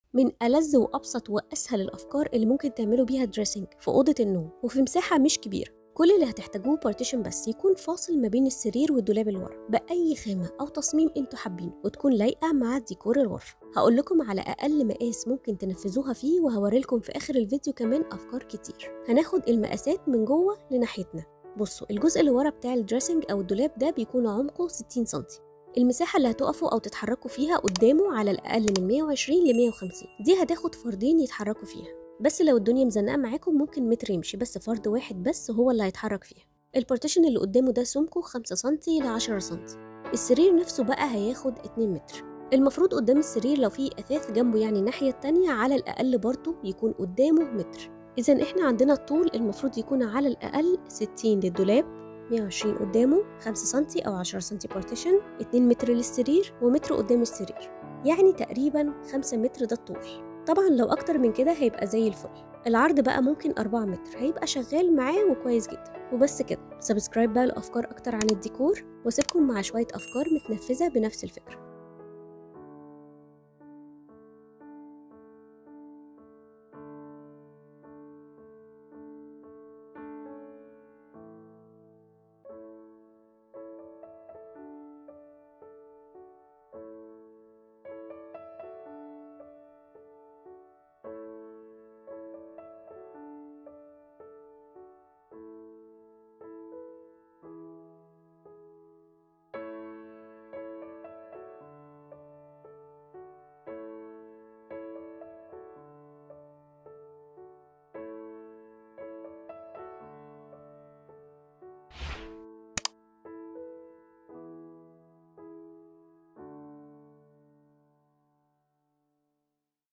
من ألذ وأبسط وأسهل الأفكار اللي ممكن تعملوا بيها دريسنج في أوضة النوم وفي مساحة مش كبيرة كل اللي هتحتاجوه بارتيشن بس يكون فاصل ما بين السرير والدولاب اللي ورا بأي خامة أو تصميم انتوا حابينه وتكون لايقة مع ديكور الغرفة هقول لكم على أقل مقاس ممكن تنفذوها فيه وهوريلكم في آخر الفيديو كمان أفكار كتير هناخد المقاسات من جوه لناحيتنا بصوا الجزء اللي ورا بتاع الدريسنج أو الدولاب ده بيكون عمقه 60 سنتي المساحة اللي هتقفوا أو تتحركوا فيها قدامه على الأقل من 120 ل 150 دي هتاخد فردين يتحركوا فيها بس لو الدنيا مزنقة معاكم ممكن متر يمشي بس فرد واحد بس هو اللي هيتحرك فيها البارتيشن اللي قدامه ده سمكه 5 سنتي ل 10 سنتي السرير نفسه بقى هياخد 2 متر المفروض قدام السرير لو في أثاث جنبه يعني الناحية التانية على الأقل برضه يكون قدامه متر إذا إحنا عندنا الطول المفروض يكون على الأقل 60 للدولاب 120 قدامه 5 سنتي أو 10 سنتي بارتيشن 2 متر للسرير ومتر قدام السرير يعني تقريبا 5 متر ده الطول طبعا لو أكتر من كده هيبقى زي الفل العرض بقى ممكن 4 متر هيبقى شغال معاه وكويس جدا وبس كده سبسكرايب بقى لأفكار أكتر عن الديكور واسيبكم مع شوية أفكار متنفذة بنفس الفكرة